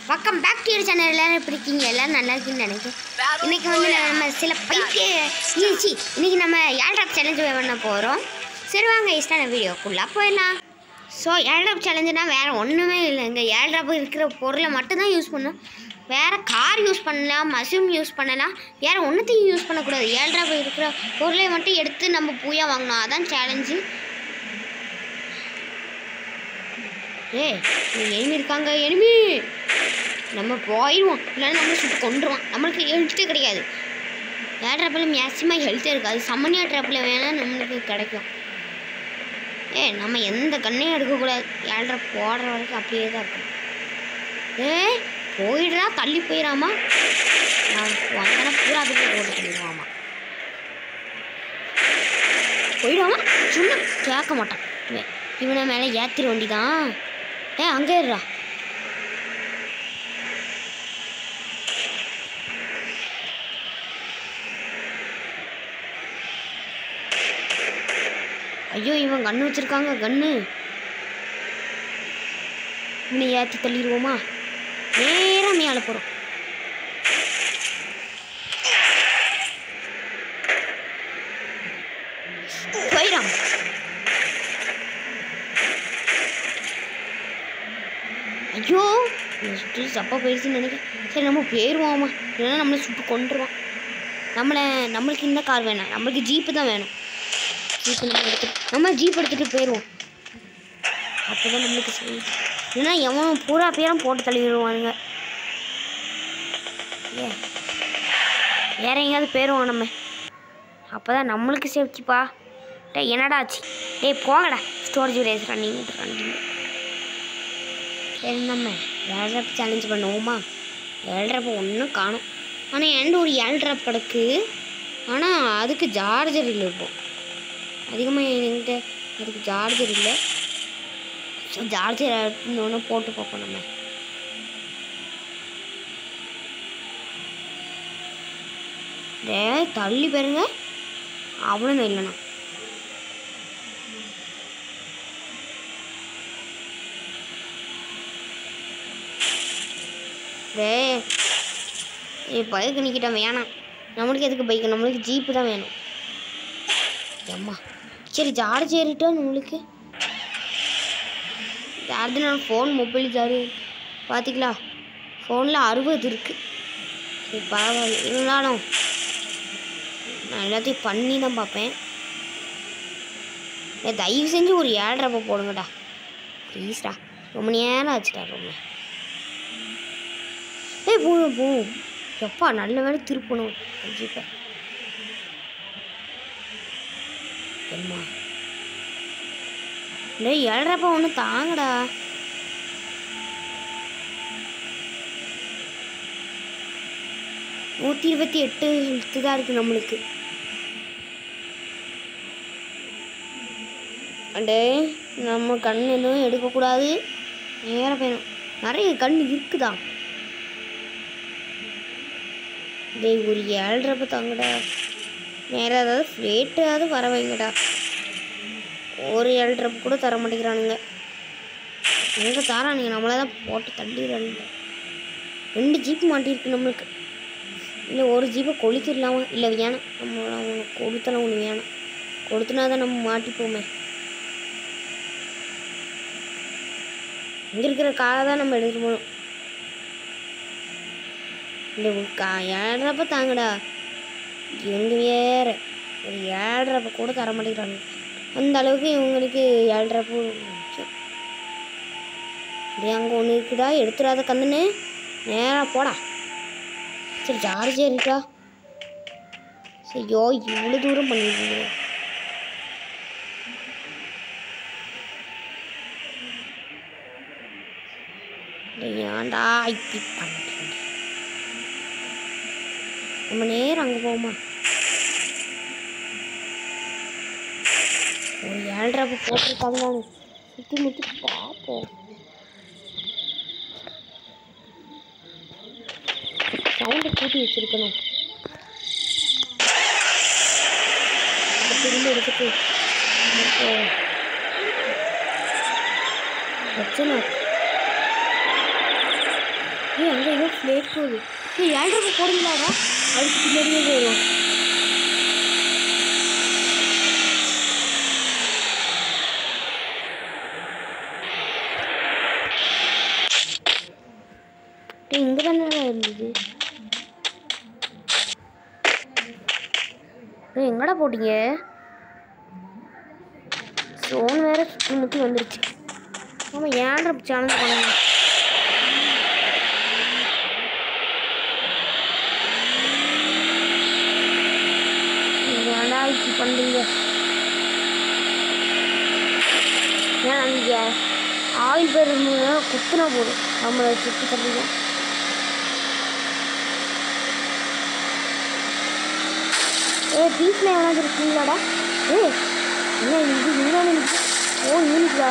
வக்கம் back to channel எல்லாரும் எப்படி இருக்கீங்க எல்லாரும் நல்லா இருக்குன்னு நினைக்கிறேன் இன்னைக்கு வந்து நம்ம சில பைத்திய ஈச்சி இன்னைக்கு நம்ம ஏழ்ராப் சேலஞ்ச் பண்ண போகிறோம் சரி வாங்க இஷ்டான வீடியோக்குள்ளே போயிடலாம் ஸோ ஏழ்ராப் சேலஞ்சுனா வேறு ஒன்றுமே இல்லைங்க ஏழ்ராப் இருக்கிற பொருளை மட்டும்தான் யூஸ் பண்ணணும் வேறு கார் யூஸ் பண்ணலாம் மஷ்ரூம் யூஸ் பண்ணலாம் வேறு ஒன்றுத்தையும் யூஸ் பண்ணக்கூடாது ஏழ்ராப் இருக்கிற பொருளை மட்டும் எடுத்து நம்ம பூயா வாங்கணும் அதான் சேலஞ்சு ஏய் எனிமி இருக்காங்க எனிமி நம்ம போயிடுவோம் இல்லைன்னா நம்ம சுட்டு கொண்டுருவோம் நம்மளுக்கு ஹெல்த்தே கிடையாது ஏர் ட்ராப்பில் மேக்ஸிமம் ஹெல்த்தே இருக்காது சம்மனியா ட்ராப்பில் வேணால் நம்மளுக்கு கிடைக்கும் ஏ நம்ம எந்த கண்ணையும் எடுக்கக்கூடாது ஏர் ட்ராப் போடுற வரைக்கும் அப்படியே தான் இருக்கும் ஏய் போயிடுறா தள்ளி போயிடாமா நான் வந்தனா பூரா அப்படியே போட்டு பண்ணிடுவாமா போயிடுவாமா சும்மா கேட்க மாட்டான் இவன் இவனை மேலே ஏற்றிட வண்டி தான் ஏ அங்கே இருடா ஐயோ இவன் கண்ணு வச்சிருக்காங்க கண்ணு இவனை ஏற்றி தள்ளிடுவோமா நேராக மேலே போகிறோம் போயிடாம ஐயோ இந்த சுற்றி தப்பாக போயிடுச்சுன்னு நினைக்கிறேன் சரி நம்ம போயிடுவோமா இல்லைன்னா நம்மளை சுட்டு கொண்டுருவான் நம்மளை நம்மளுக்கு இந்த கார் வேணாம் நம்மளுக்கு ஜீப்பு தான் வேணும் ஜீப்பு நம்ம எடுத்துட்டு நம்ம ஜீப் எடுத்துகிட்டு போயிடுவோம் அப்போ தான் நம்மளுக்கு சரி இல்லைன்னா எவன் பூரா பேரும் போட்டு தள்ளி விடுவானுங்க ஏ வேற எங்கேயாவது போயிடுவோம் நம்ம அப்போ தான் நம்மளுக்கு சேஃப்டிப்பா டேய் என்னடா ஆச்சு டேய் போங்கடா ஸ்டோரேஜ் ரேஸ் ரன்னிங் ரன்னிங் சரி நம்ம ஏழ்ரப் சேலஞ்ச் பண்ணுவோமா ஏழ்ரப் ஒன்றும் காணும் ஆனால் என்கிட்ட ஒரு ஏழ்ரப் கிடக்கு ஆனால் அதுக்கு சார்ஜர் இல்லை இப்போ அதிகமாக என்கிட்ட அதுக்கு சார்ஜர் இல்லை ஸோ சார்ஜர் ஒன்று போட்டு பார்ப்போம் நம்ம டேய் தள்ளி பாருங்க அவ்வளோ இல்லைண்ணா டேய் ஏ பைக் நிற்கிட்ட வேணாம் நம்மளுக்கு எதுக்கு பைக் நம்மளுக்கு ஜீப்பு தான் வேணும் அம்மா சரி சார்ஜ் ஏறிட்டா நம்மளுக்கு சார்ஜ் நான் ஃபோன் மொபைல் சார்ஜ் பார்த்திங்களா ஃபோனில் அறுபது இருக்குது சரி பரவாயில்ல இருந்தாலும் நான் எல்லாத்தையும் பண்ணி தான் பார்ப்பேன் ஏ தயவு செஞ்சு ஒரு ஏழ்ரப்ப போடுங்கடா ப்ளீஸ்டா ரொம்ப நேரம் ஆச்சுடா ரொம்ப ஏய் போகும் போகும் எப்பா நல்ல வேலை திருப்பணும் ஜிப்பை அம்மா டேய் ஏழ்ரப்பா ஒன்று தாங்கடா நூற்றி இருபத்தி எட்டு ஹெல்த்து தான் இருக்குது நம்மளுக்கு அண்டே நம்ம கண் எதுவும் எடுக்கக்கூடாது நேரம் போயிடும் நிறைய கண் இருக்குதா டேய் ஒரு ஏழ்ரப்ப தாங்கடா நேரம் ஏதாவது ரேட்டாவது வர வைங்கடா ஒரு ஏழ்ரப்பு கூட தர மாட்டேங்கிறானுங்க எங்கே தாரானுங்க நம்மளை தான் போட்டு தள்ளிடுறானுங்க ரெண்டு ஜீப் மாட்டியிருக்கு நம்மளுக்கு இல்லை ஒரு ஜீப்பை கொளுத்திடலாமா இல்லை வேணாம் நம்ம அவனுக்கு கொடுத்தலாம் ஒன்று வேணாம் கொடுத்தனா தான் நம்ம மாட்டிப்போமே இங்கே இருக்கிற காரை தான் நம்ம எடுத்துட்டு போகணும் இல்லை ஒரு கா ஏழ்ரப்ப தாங்கடா இவங்க வேற ஒரு ஏழ்ரப்ப கூட தர மாட்டேங்கிறாங்க அந்த அளவுக்கு இவங்களுக்கு ஏழ்ரப்பு அப்படியே அங்கே ஒன்று இருக்குதா எடுத்துடாத கந்துன்னு நேராக போடா சரி சார்ஜ் ஏறிட்டா சரி யோ இவ்வளோ தூரம் பண்ணிருக்கீங்க ஏன்டா இப்படி பண்ணுறீங்க நம்ம நேரம் அங்கே போவோமா ஒரு ஏழ்ரூபா போட்டிருக்காங்க நான் சுற்றி முற்றி பார்ப்போம் சவுண்டை கூட்டி வச்சிருக்கணும் அப்ப திரும்ப எடுத்துட்டு இப்போ பிரச்சனை பிளேட் போகுது ஏய் ஏழு ரூபாய் போடுங்களாடா அதுக்கு பின்னாடியே போயிடும் இங்கே தானே இருந்தது ஏய், எங்கடா போட்டீங்க சோன் வேற சுற்றி முற்றி வந்துருச்சு ஆமாம் ஏன்டா சேனல் பண்ணுங்க ஏன்டா இப்படி பண்ணுறீங்க ஏன் நீங்க ஆயில் பேர் குத்துனா போதும் நம்மளை சுற்றி தள்ளிங்க ஏ பீச்சில் எவனாவது இருக்கீங்களாடா ஏ என்ன இது இன்னொன்று இருக்கு ஓ நீங்களா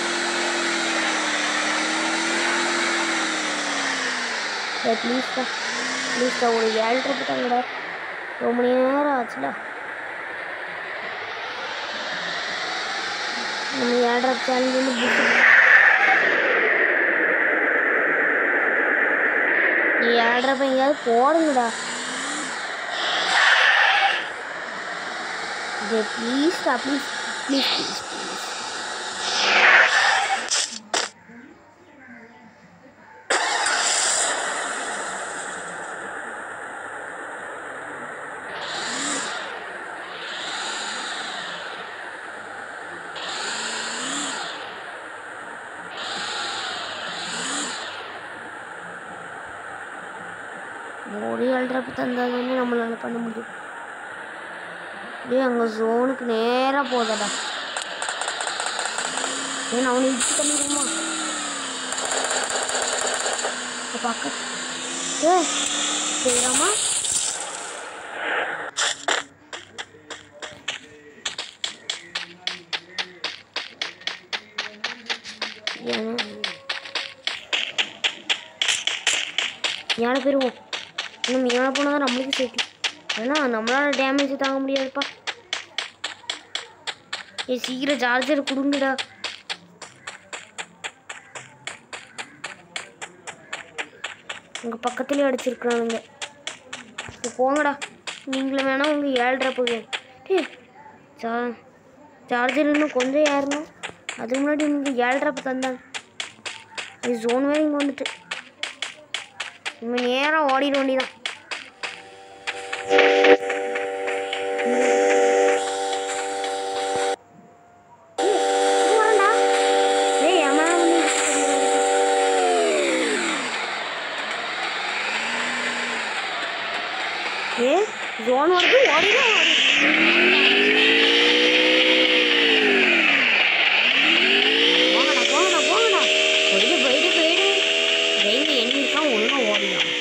ஏ ப்ளீஸ்டா ப்ளீஸ்டா ஒரு ஏழரை போட்டாங்கடா ரொம்ப நேரம் ஆச்சுடா நம்ம ஏழரை சேனல் வந்து புக்கு நீ ஏழரை போய் எங்கேயாவது போடுங்கடா இது ப்ளீஸ்டா ப்ளீஸ் ப்ளீஸ் ப்ளீஸ் ப்ளீஸ் ஒரு ஏழ்றப்ப தந்தால் தானே நம்மளால பண்ண முடியும் டேய் அங்கே ஜோனுக்கு நேராக போதடா ஏன் அவனை இடிச்சு பண்ணிடுமா பார்க்க ஏ செய்யலாமா ஏன்னா மேலே போயிடுவோம் இன்னும் மேலே போனால் தான் நம்மளுக்கு சேஃப்டி ஏன்னா நம்மளால டேமேஜ் தாங்க முடியாதுப்பா ஏ சீக்கிரம் சார்ஜர் கொடுங்கடா உங்கள் பக்கத்துலேயே அடிச்சிருக்கிறானுங்க இப்போ போங்கடா நீங்களும் வேணால் உங்கள் ஏழ்ரை போய் டே சா சார்ஜர் இன்னும் கொஞ்சம் ஏறணும் அதுக்கு முன்னாடி உங்களுக்கு ஏழ்ரை தந்தாங்க இது ஜோன் வேறு இங்கே வந்துட்டு இவன் நேராக ஓடிட வேண்டியதான் ஏ ஜோன் வருது ஓடிதான் ஓடி போங்கடா போங்கடா போங்கடா போயிடு போயிடு போயிடு வெயில எண்ணி இருக்கான் ஒழுங்கா ஓடிடும்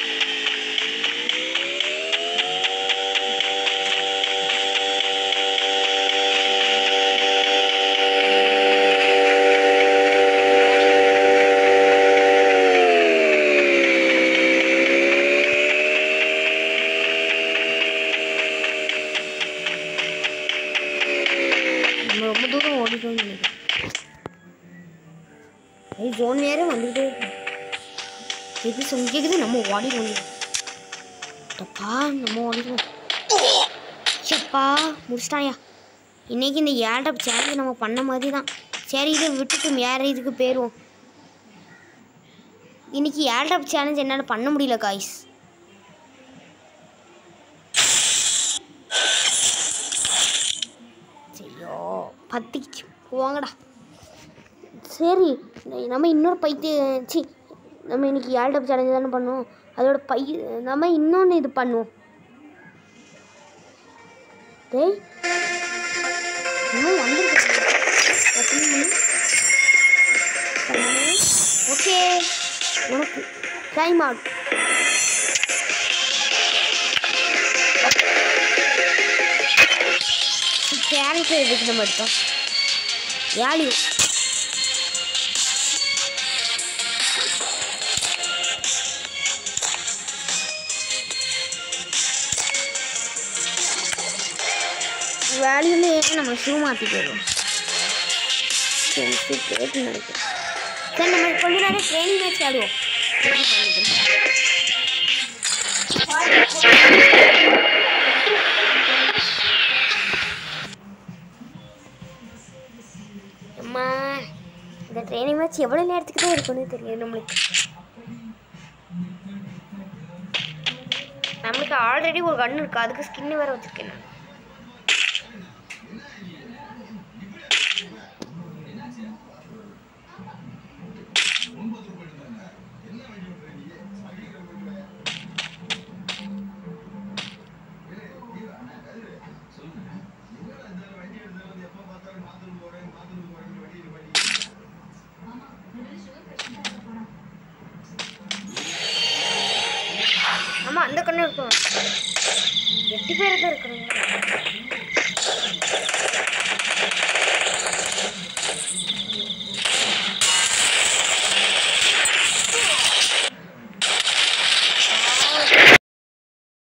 நம்ம ரொம்ப தூரம் ஓடிட்டோம்னு நினைக்கிறேன் ஏய் ஜோன் வேற வந்துகிட்டே இருக்கு கேக்குது சொங்க கேக்குது நம்ம ஓடிடுவோம் தப்பா நம்ம ஓடிடுவோம் சப்பா முடிச்சிட்டாயா இன்னைக்கு இந்த ஏல்டப் சேலஞ்ச் நம்ம பண்ண மாதிரி தான் சரி இதை விட்டுட்டு வேற இதுக்கு போயிடுவோம் இன்னைக்கு ஏல்டப் சேலஞ்ச் என்னால் பண்ண முடியல காய்ஸ் ஐயோ பத்திக்கிச்சு போங்கடா சரி நம்ம இன்னொரு பைத்திய சி நம்ம இன்னைக்கு ஏழ்டப் சேலஞ்சு தானே பண்ணுவோம் அதோட பை நம்ம இன்னொன்று இது பண்ணுவோம் டேய் இன்னும் வந்துருக்கு ஓகே உனக்கு டைம் அவுட் கேரக்டர் எதுக்கு நம்ம எடுத்தோம் யாழியோ வேலையில நம்ம ஷூ மாற்றி போயிடுவோம் சரி சரி கேட்டு நினைக்கிறேன் சரி நம்ம கொஞ்ச நேரம் ட்ரைனிங் மேட்ச் ஆடுவோம் எப்படி பண்ணுது அம்மா இந்த ட்ரைனிங் மேட்ச் எவ்வளோ நேரத்துக்கு தான் இருக்குன்னு தெரியும் நம்மளுக்கு நம்மளுக்கு ஆல்ரெடி ஒரு கன் இருக்கு அதுக்கு ஸ்கின் வேற வச்சிருக்கேன் நான் ஆமா அந்த கண்ணு இருக்கும் எட்டு பேர் தான் இருக்கிறாங்க